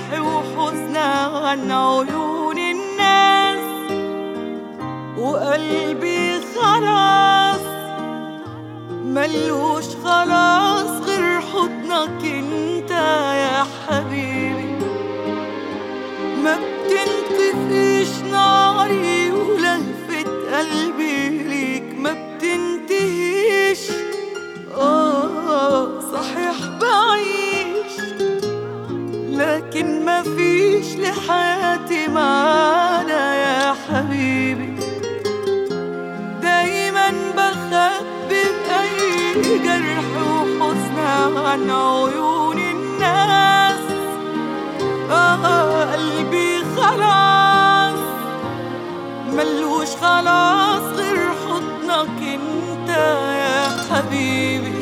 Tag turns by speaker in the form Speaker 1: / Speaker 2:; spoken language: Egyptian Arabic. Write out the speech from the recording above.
Speaker 1: جرح وحزن عن عيون الناس وقلبي خلاص ملوش خلاص غير حضنك انت يا حبيبي ما بتنطفيش ناري ولهفة قلبي ليك ما بتنتهيش آه صحيح بعيش لكن ما فيش لحياتي معانا يا حبيبي دايما بخبي بأي جرح وحزن عن عيون الناس آه قلبي خلاص ملوش خلاص غير حضنك انت يا حبيبي